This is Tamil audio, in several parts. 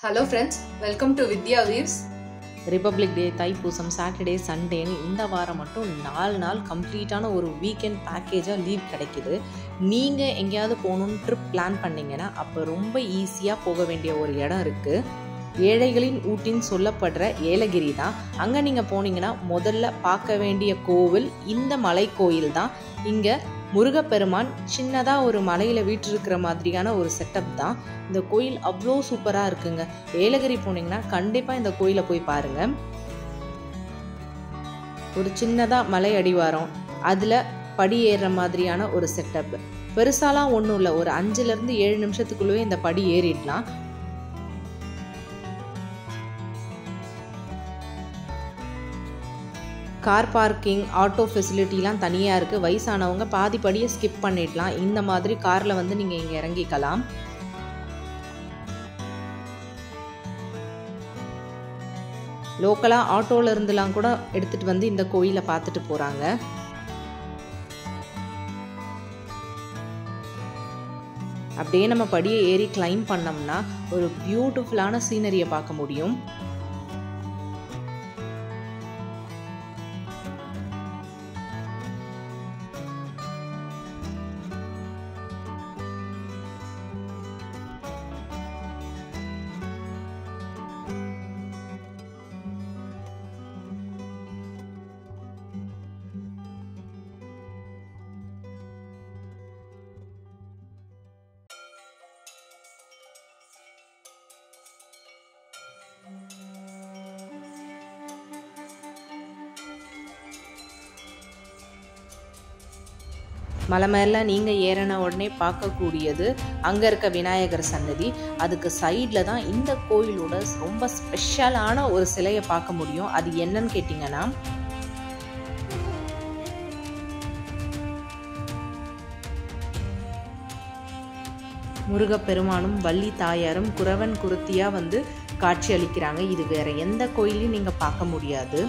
hello friends welcome to Vidya weaves Republic Day Thaipusam Saturday சண்டேன்னு இந்த வாரம் மட்டும் நாலு நாள் கம்ப்ளீட்டான ஒரு வீக்கெண்ட் பேக்கேஜாக லீவ் கிடைக்குது நீங்கள் எங்கேயாவது போகணுன்னு ட்ரிப் பிளான் பண்ணிங்கன்னா அப்போ ரொம்ப ஈஸியாக போக வேண்டிய ஒரு இடம் இருக்குது ஏழைகளின் ஊட்டின்னு சொல்லப்படுற ஏலகிரி தான் அங்கே நீங்கள் போனீங்கன்னா முதல்ல பார்க்க வேண்டிய கோவில் இந்த மலை கோயில் தான் இங்கே முருகப்பெருமான் சின்னதாக ஒரு மலையில் வீற்றிருக்கிற மாதிரியான ஒரு செட்டப் தான் இந்த கோயில் அவ்வளோ சூப்பராக இருக்குங்க ஏலகிரி போனீங்கன்னா கண்டிப்பாக இந்த கோயிலை போய் பாருங்கள் ஒரு சின்னதாக மலை அடிவாரம் அதில் படி ஏறுற மாதிரியான ஒரு செட்டப் பெருசாலாம் ஒன்றும் இல்லை ஒரு அஞ்சுலேருந்து ஏழு நிமிஷத்துக்குள்ளவே இந்த படி ஏறிடலாம் கார் பார்க்கிங் ஆட்டோ ஃபெசிலிட்டிலாம் தனியாக இருக்குது வயசானவங்க பாதி படியை ஸ்கிப் பண்ணிடலாம் இந்த மாதிரி காரில் வந்து நீங்கள் இங்கே இறங்கிக்கலாம் லோக்கலாக ஆட்டோவில் இருந்துலாம் கூட எடுத்துகிட்டு வந்து இந்த கோயிலை பார்த்துட்டு போகிறாங்க அப்படியே நம்ம படியை ஏறி கிளைம் பண்ணோம்னா ஒரு பியூட்டிஃபுல்லான சீனரியை பார்க்க முடியும் மலை மேலே நீங்கள் ஏறின உடனே பார்க்கக்கூடியது அங்கே இருக்க விநாயகர் சன்னதி அதுக்கு சைடில் தான் இந்த கோயிலோட ரொம்ப ஸ்பெஷலான ஒரு சிலையை பார்க்க முடியும் அது என்னன்னு கேட்டிங்கன்னா முருகப்பெருமானும் வள்ளி தாயாரும் குறவன் குருத்தியாக வந்து காட்சி அளிக்கிறாங்க இது வேற எந்த கோயிலையும் நீங்கள் பார்க்க முடியாது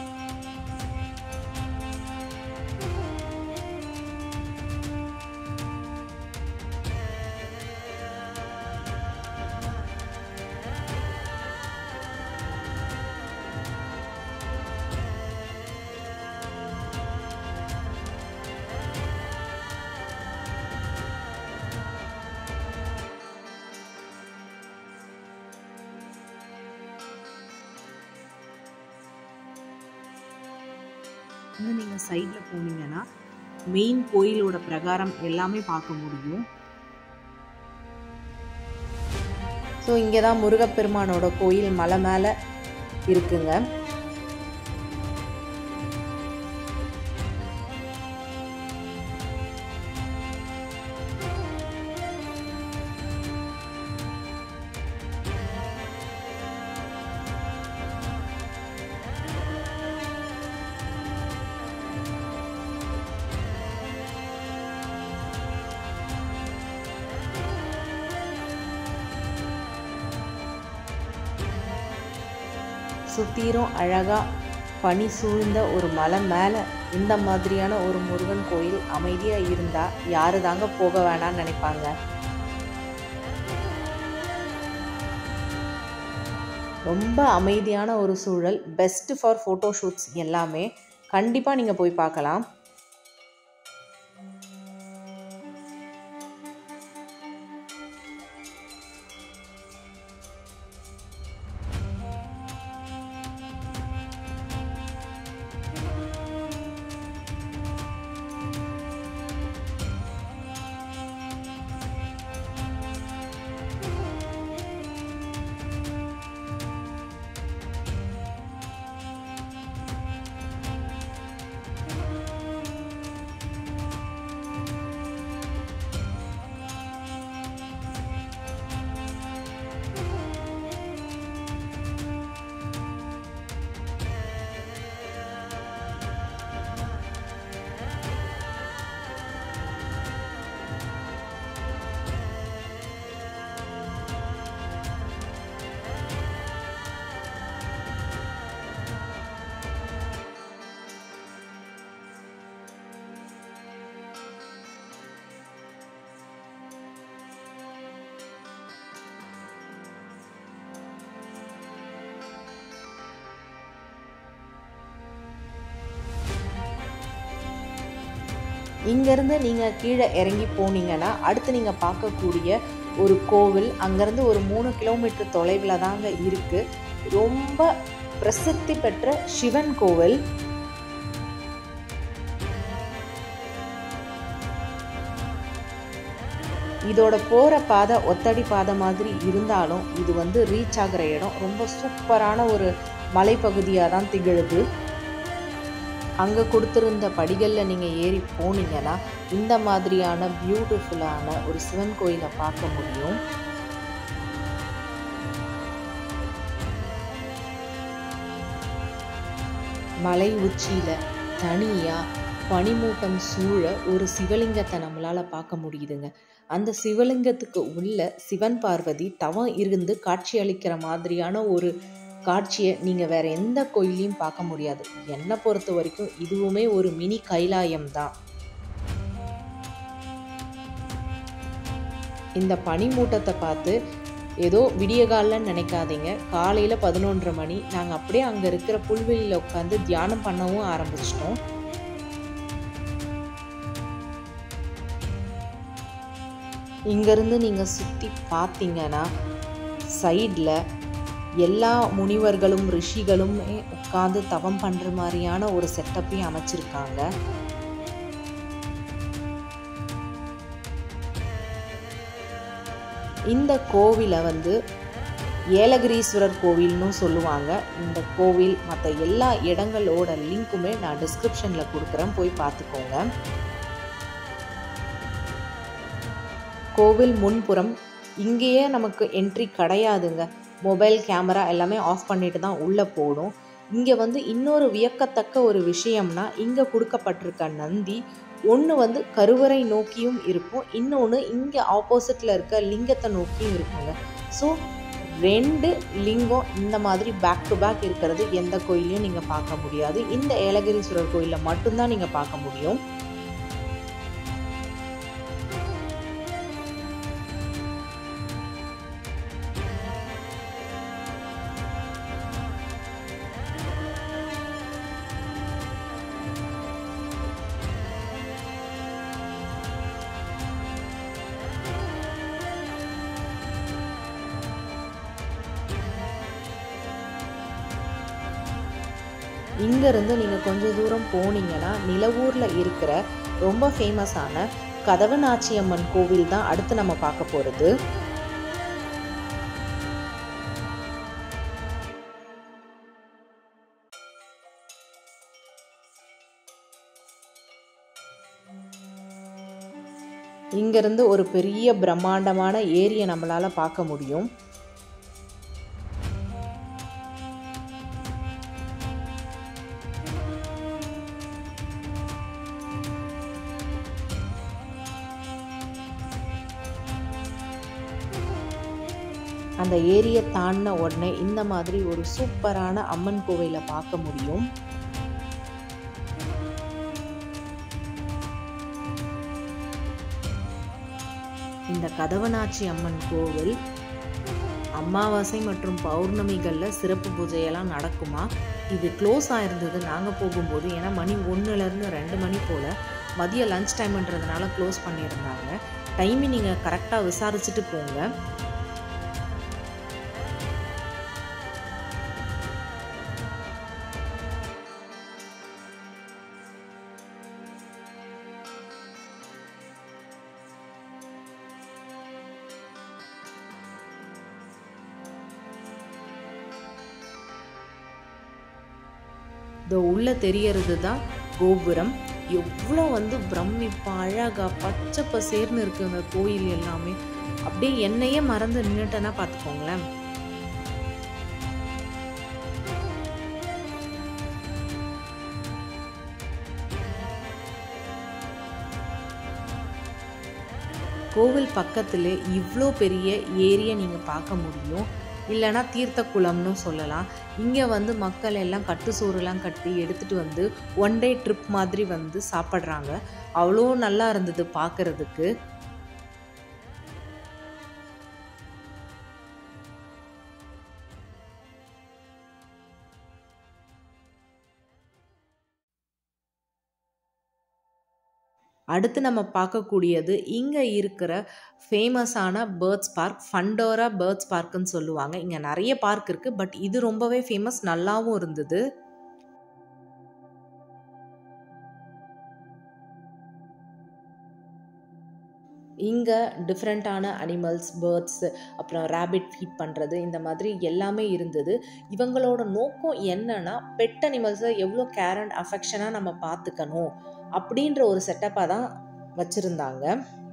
இன்னும் நீங்கள் சைடில் போனீங்கன்னா மெயின் கோயிலோட பிரகாரம் எல்லாமே பார்க்க முடியும் ஸோ இங்கே தான் முருகப்பெருமானோட கோயில் மலை மேலே இருக்குங்க சுத்தீரும் அழகாக பனி சூழ்ந்த ஒரு மலை மேலே இந்த மாதிரியான ஒரு முருகன் கோயில் அமைதியாக இருந்தால் யாரு தாங்க போக வேணாம்னு நினைப்பாங்க ரொம்ப அமைதியான ஒரு சூழல் பெஸ்ட் ஃபார் ஃபோட்டோ ஷூட்ஸ் எல்லாமே கண்டிப்பாக நீங்கள் போய் பார்க்கலாம் இங்கேருந்து நீங்கள் கீழே இறங்கி போனீங்கன்னா அடுத்து நீங்கள் பார்க்கக்கூடிய ஒரு கோவில் அங்கேருந்து ஒரு மூணு கிலோமீட்டர் தொலைவில் தாங்க இருக்குது ரொம்ப பிரசித்தி பெற்ற சிவன் கோவில் இதோட போகிற பாதை ஒத்தடி பாதை மாதிரி இருந்தாலும் இது வந்து ரீச் ஆகிற இடம் ரொம்ப சூப்பரான ஒரு மலைப்பகுதியாக தான் திகழுது அங்கே கொடுத்துருந்த படிகளில் நீங்கள் ஏறி போனீங்கன்னா இந்த மாதிரியான பியூட்டிஃபுல்லான ஒரு சிவன் கோயிலை பார்க்க முடியும் மலை உச்சியில் தனியாக பனிமூட்டம் சூழ ஒரு சிவலிங்கத்தை நம்மளால் பார்க்க முடியுதுங்க அந்த சிவலிங்கத்துக்கு உள்ள சிவன் பார்வதி தவம் இருந்து காட்சி அளிக்கிற மாதிரியான ஒரு காட்சியை நீங்கள் வேற எந்த கோயிலையும் பார்க்க முடியாது என்னை பொறுத்த வரைக்கும் இதுவுமே ஒரு மினி கைலாயம் தான் இந்த பனிமூட்டத்தை பார்த்து ஏதோ விடிய காலில் நினைக்காதீங்க காலையில் பதினொன்றரை மணி நாங்கள் அப்படியே அங்கே இருக்கிற புல்வெளியில் உட்காந்து தியானம் பண்ணவும் ஆரம்பிச்சிட்டோம் இங்கேருந்து நீங்கள் சுற்றி பார்த்தீங்கன்னா சைடில் எல்லா முனிவர்களும் ரிஷிகளுமே உட்காந்து தவம் பண்ணுற மாதிரியான ஒரு செட்டப்பையும் அமைச்சிருக்காங்க இந்த கோவிலை வந்து ஏலகிரீஸ்வரர் கோவில்னு சொல்லுவாங்க இந்த கோவில் மற்ற எல்லா இடங்களோட லிங்க்குமே நான் டிஸ்கிரிப்ஷனில் கொடுக்குறேன் போய் பார்த்துக்கோங்க கோவில் முன்புறம் இங்கேயே நமக்கு என்ட்ரி கிடையாதுங்க மொபைல் கேமரா எல்லாமே ஆஃப் பண்ணிட்டு தான் உள்ளே போடும் இங்கே வந்து இன்னொரு வியக்கத்தக்க ஒரு விஷயம்னா இங்கே கொடுக்கப்பட்டிருக்க நந்தி ஒன்று வந்து கருவறை நோக்கியும் இருக்கும் இன்னொன்று இங்கே ஆப்போசிட்டில் இருக்க லிங்கத்தை நோக்கியும் இருக்குங்க ஸோ ரெண்டு லிங்கம் இந்த மாதிரி பேக் டு பேக் இருக்கிறது எந்த கோயிலையும் நீங்கள் பார்க்க முடியாது இந்த ஏலகிரீஸ்வரர் கோயிலில் மட்டும்தான் நீங்கள் பார்க்க முடியும் இங்கேருந்து நீங்கள் கொஞ்சம் தூரம் போனீங்கன்னா நிலவூரில் இருக்கிற ரொம்ப ஃபேமஸான கதவநாச்சியம்மன் கோவில் தான் அடுத்து நம்ம பார்க்க போகிறது இங்கேருந்து ஒரு பெரிய பிரம்மாண்டமான ஏரியை நம்மளால் பார்க்க முடியும் அந்த ஏரியை தாண்டின உடனே இந்த மாதிரி ஒரு சூப்பரான அம்மன் கோவிலை பார்க்க முடியும் இந்த கதவனாச்சி அம்மன் கோவில் அமாவாசை மற்றும் பௌர்ணமிகளில் சிறப்பு பூஜையெல்லாம் நடக்குமா இது க்ளோஸ் ஆயிருந்தது நாங்கள் போகும்போது ஏன்னா மணி ஒன்றுலேருந்து ரெண்டு மணி போல் மதிய லஞ்ச் டைம்ன்றதுனால க்ளோஸ் பண்ணியிருந்தாங்க டைமிங் நீங்கள் கரெக்டாக விசாரிச்சுட்டு போங்க இந்த உள்ள தெரியறது தான் கோபுரம் எவ்வளோ வந்து பிரமிப்பா அழகா பச்சை பசேர்னு இருக்கு அந்த கோயில் எல்லாமே அப்படியே என்னையே மறந்து நின்றுட்டேன்னா பார்த்துக்கோங்களேன் கோவில் பக்கத்தில் இவ்வளோ பெரிய ஏரியை நீங்கள் பார்க்க முடியும் இல்லைனா தீர்த்த குளம்னு சொல்லலாம் இங்கே வந்து மக்கள் எல்லாம் கட்டு சோறுலாம் கட்டி எடுத்துகிட்டு வந்து ஒன் டே ட்ரிப் மாதிரி வந்து சாப்பிட்றாங்க அவ்வளோ நல்லா இருந்தது பார்க்குறதுக்கு அடுத்து நம்ம பார்க்கக்கூடியது இங்கே இருக்கிற ஃபேமஸான பேர்ட்ஸ் பார்க் ஃபண்டோரா பேர்ட்ஸ் பார்க்குன்னு சொல்லுவாங்க இங்கே நிறைய பார்க் இருக்குது பட் இது ரொம்பவே ஃபேமஸ் நல்லாவும் இருந்தது இங்கே டிஃப்ரெண்ட்டான அனிமல்ஸ் பேர்ட்ஸ் அப்புறம் ரேபிட் ஃபீட் பண்ணுறது இந்த மாதிரி எல்லாமே இருந்தது இவங்களோட நோக்கம் என்னன்னா பெட் அனிமல்ஸை எவ்வளோ கேர் அண்ட் அஃபெக்ஷனாக நம்ம பார்த்துக்கணும் அப்படின்ற ஒரு செட்டப்பாக தான் வச்சுருந்தாங்க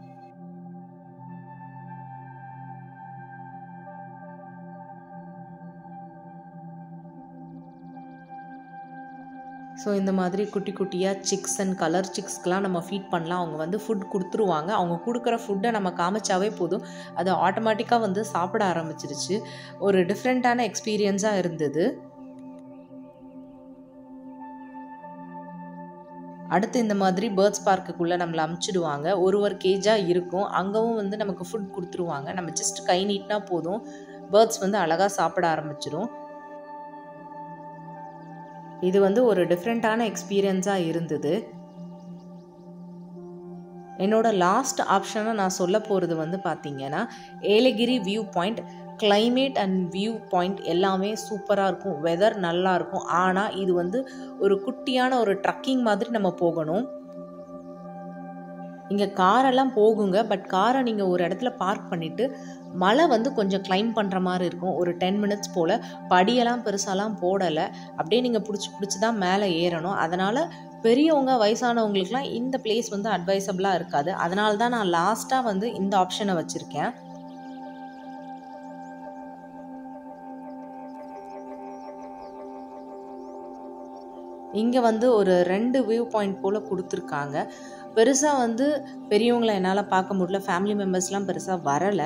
ஸோ இந்த மாதிரி குட்டி குட்டியாக சிக்ஸ் அண்ட் கலர் சிக்ஸ்க்கெலாம் நம்ம ஃபீட் பண்ணலாம் அவங்க வந்து ஃபுட் கொடுத்துருவாங்க அவங்க கொடுக்குற ஃபுட்டை நம்ம காமிச்சாவே போதும் அது ஆட்டோமேட்டிக்காக வந்து சாப்பிட ஆரம்பிச்சிருச்சு ஒரு டிஃப்ரெண்ட்டான எக்ஸ்பீரியன்ஸாக இருந்தது அடுத்து இந்த மாதிரி பேர்ட்ஸ் பார்க்குக்குள்ளே நம்மளை அமுச்சிடுவாங்க ஒரு ஒரு கேஜாக இருக்கும் அங்கேவும் வந்து நமக்கு ஃபுட் கொடுத்துருவாங்க நம்ம ஜஸ்ட் கை நீட்டினா போதும் பேர்ட்ஸ் வந்து அழகாக சாப்பிட ஆரம்பிச்சிடும் இது வந்து ஒரு டிஃப்ரெண்ட்டான எக்ஸ்பீரியன்ஸாக இருந்தது என்னோட லாஸ்ட் ஆப்ஷனாக நான் சொல்ல போகிறது வந்து பார்த்தீங்கன்னா Yelagiri view point climate and view point எல்லாமே சூப்பராக இருக்கும் வெதர் நல்லா இருக்கும் ஆனால் இது வந்து ஒரு குட்டியான ஒரு ட்ரக்கிங் மாதிரி நம்ம போகணும் இங்கே காரெல்லாம் போகுங்க பட் காரை நீங்கள் ஒரு இடத்துல பார்க் பண்ணிவிட்டு மலை வந்து கொஞ்சம் கிளைம் பண்ணுற மாதிரி இருக்கும் ஒரு டென் மினிட்ஸ் போல் படியெல்லாம் பெருசாலாம் போடலை அப்படியே நீங்கள் பிடிச்சி பிடிச்சி தான் மேலே ஏறணும் அதனால் பெரியவங்க வயசானவங்களுக்குலாம் இந்த பிளேஸ் வந்து அட்வைசபிளாக இருக்காது அதனால தான் நான் லாஸ்ட்டாக வந்து இந்த ஆப்ஷனை வச்சுருக்கேன் இங்கே வந்து ஒரு ரெண்டு வியூ பாயிண்ட் போல் கொடுத்துருக்காங்க பெருசாக வந்து பெரியவங்களை என்னால் பார்க்க முடியல ஃபேமிலி மெம்பர்ஸ்லாம் பெருசாக வரலை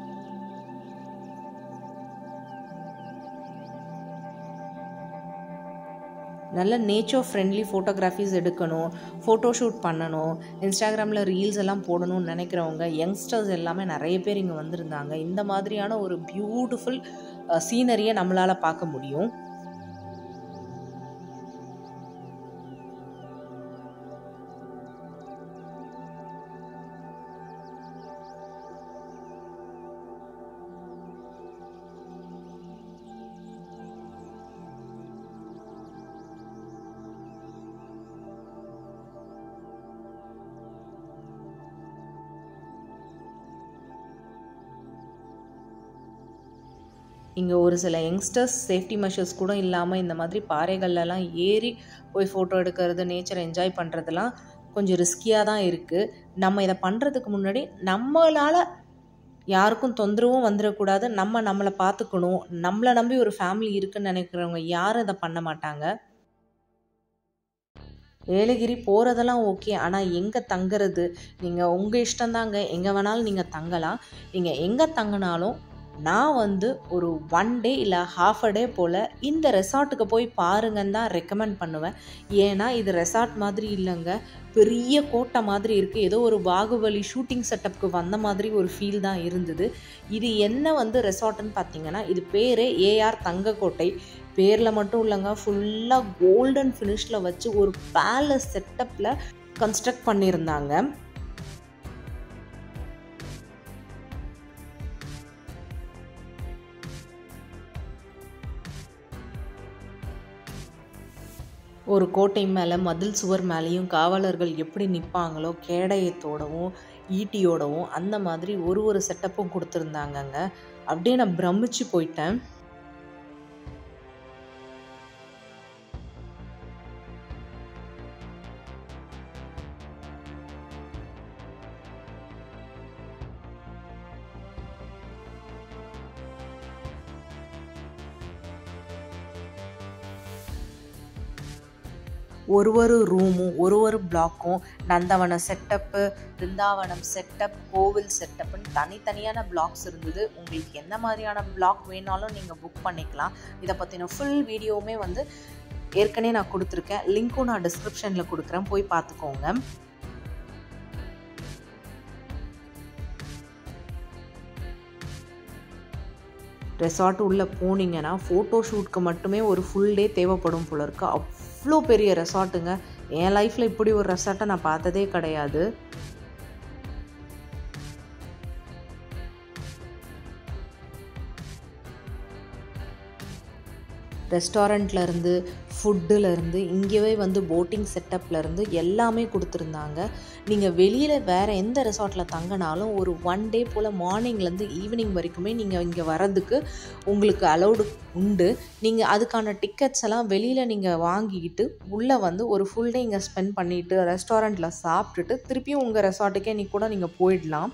நல்ல நேச்சர் ஃப்ரெண்ட்லி ஃபோட்டோகிராஃபிஸ் எடுக்கணும் ஃபோட்டோ ஷூட் பண்ணணும் இன்ஸ்டாகிராமில் ரீல்ஸ் எல்லாம் போடணும்னு நினைக்கிறவங்க யங்ஸ்டர்ஸ் எல்லாமே நிறைய பேர் இங்கே வந்திருந்தாங்க இந்த மாதிரியான ஒரு பியூட்டிஃபுல் சீனரியை நம்மளால் பார்க்க முடியும் இங்கே ஒரு சில யங்ஸ்டர்ஸ் சேஃப்டி மெஷர்ஸ் கூட இல்லாமல் இந்த மாதிரி பாறைகள்லாம் ஏறி போய் ஃபோட்டோ எடுக்கிறது நேச்சரை என்ஜாய் பண்ணுறதுலாம் கொஞ்சம் ரிஸ்கியாக தான் இருக்குது நம்ம இதை பண்ணுறதுக்கு முன்னாடி நம்மளால் யாருக்கும் தொந்தரவும் வந்துடக்கூடாது நம்ம நம்மளை பார்த்துக்கணும் நம்மளை நம்பி ஒரு ஃபேமிலி இருக்குன்னு நினைக்கிறவங்க யாரும் இதை பண்ண மாட்டாங்க ஏலகிரி போகிறதெல்லாம் ஓகே ஆனால் எங்கே தங்குறது நீங்கள் உங்கள் இஷ்டம்தாங்க எங்கே வேணாலும் நீங்கள் தங்கலாம் நீங்கள் எங்கே தங்கினாலும் நான் வந்து ஒரு ஒன் டே இல்லை ஹாஃப் அ டே போல் இந்த ரெசார்ட்டுக்கு போய் பாருங்கன்னு தான் ரெக்கமெண்ட் பண்ணுவேன் ஏன்னா இது ரெசார்ட் மாதிரி இல்லைங்க பெரிய கோட்டை மாதிரி இருக்குது ஏதோ ஒரு பாகுபலி ஷூட்டிங் செட்டப்புக்கு வந்த மாதிரி ஒரு ஃபீல் தான் இருந்தது இது என்ன வந்து ரெசார்ட்டுன்னு பார்த்தீங்கன்னா இது பேரே ஏஆர் தங்கக்கோட்டை பேரில் மட்டும் இல்லைங்க ஃபுல்லாக கோல்டன் ஃபினிஷில் வச்சு ஒரு பேலஸ் செட்டப்பில் கன்ஸ்ட்ரக்ட் பண்ணியிருந்தாங்க ஒரு கோட்டை மேலே மதில் சுவர் மேலேயும் காவலர்கள் எப்படி நிற்பாங்களோ கேடயத்தோடவும் ஈட்டியோடவும் அந்த மாதிரி ஒரு ஒரு செட்டப்பும் கொடுத்துருந்தாங்கங்க அப்படியே நான் பிரமிச்சு போயிட்டேன் ஒரு ஒரு ரூமும் ஒரு ஒரு பிளாக்கும் நந்தவனம் செட்டப்பு பிருந்தாவனம் செட்டப் கோவில் செட்டப்புன்னு தனித்தனியான பிளாக்ஸ் இருந்தது உங்களுக்கு எந்த மாதிரியான பிளாக் வேணாலும் நீங்கள் புக் பண்ணிக்கலாம் இதை பற்றின ஃபுல் வீடியோவுமே வந்து ஏற்கனவே நான் கொடுத்துருக்கேன் லிங்க்கும் நான் டிஸ்கிரிப்ஷனில் கொடுக்குறேன் போய் பார்த்துக்கோங்க ரெசார்ட் உள்ளே போனீங்கன்னா ஃபோட்டோ ஷூட்க்கு மட்டுமே ஒரு ஃபுல் டே தேவைப்படும் போல இருக்கு அவ்வளோ பெரிய ரெசார்ட்டுங்க என் லைஃப்பில் இப்படி ஒரு ரெசார்ட்டை நான் பார்த்ததே கிடையாது ரெஸ்டாரண்ட்லேருந்து ஃபுட்டுலேருந்து இங்கேயே வந்து போட்டிங் செட்டப்லேருந்து எல்லாமே கொடுத்துருந்தாங்க நீங்கள் வெளியில் வேறு எந்த ரெசார்ட்டில் தங்கினாலும் ஒரு ஒன் டே போல் மார்னிங்லேருந்து ஈவினிங் வரைக்குமே நீங்கள் இங்கே வர்றதுக்கு உங்களுக்கு அலௌடு உண்டு நீங்கள் அதுக்கான டிக்கெட்ஸ் எல்லாம் வெளியில் நீங்கள் வாங்கிக்கிட்டு உள்ளே வந்து ஒரு ஃபுல் டே இங்கே ஸ்பெண்ட் பண்ணிவிட்டு ரெஸ்டாரண்ட்டில் சாப்பிட்டுட்டு திருப்பியும் உங்கள் ரெசார்ட்டுக்கே நீ கூட நீங்கள் போயிடலாம்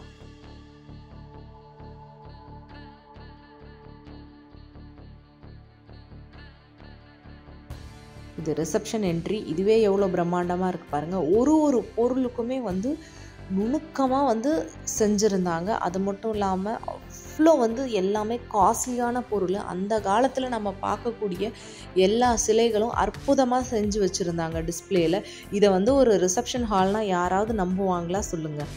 இது ரிசப்ஷன் என்ட்ரி இதுவே எவ்வளோ பிரம்மாண்டமாக இருக்குது பாருங்கள் ஒரு ஒரு பொருளுக்குமே வந்து நுணுக்கமாக வந்து செஞ்சுருந்தாங்க அது மட்டும் இல்லாமல் அவ்வளோ வந்து எல்லாமே காஸ்ட்லியான பொருள் அந்த காலத்தில் நம்ம பார்க்கக்கூடிய எல்லா சிலைகளும் அற்புதமாக செஞ்சு வச்சுருந்தாங்க டிஸ்பிளேயில் இதை வந்து ஒரு ரிசப்ஷன் ஹால்னால் யாராவது நம்புவாங்களா சொல்லுங்கள்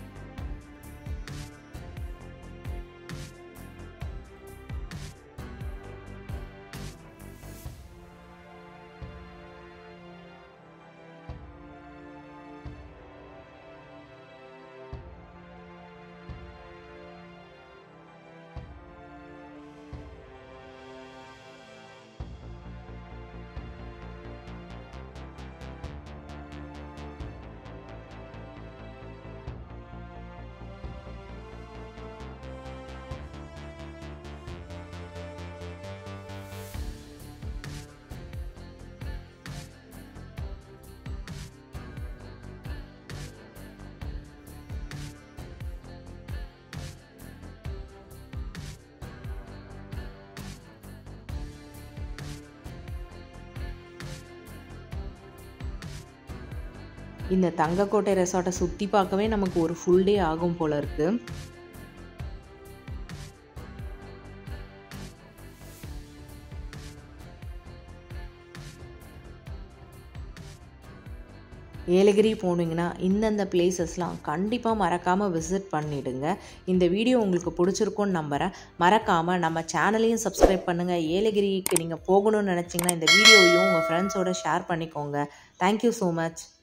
இந்த தங்கக்கோட்டை ரெசார்ட்டை சுற்றி பார்க்கவே நமக்கு ஒரு ஃபுல் டே ஆகும் போல இருக்குது ஏலகிரி போனீங்கன்னா இந்தந்த பிளேசஸ்லாம் கண்டிப்பாக மறக்காமல் விசிட் பண்ணிவிடுங்க இந்த வீடியோ உங்களுக்கு பிடிச்சிருக்கும்னு நம்புகிறேன் மறக்காமல் நம்ம சேனலையும் சப்ஸ்கிரைப் பண்ணுங்கள் ஏலகிரிக்கு நீங்கள் போகணும்னு நினச்சிங்கன்னா இந்த வீடியோவையும் உங்கள் ஃப்ரெண்ட்ஸோட ஷேர் பண்ணிக்கோங்க தேங்க்யூ ஸோ மச்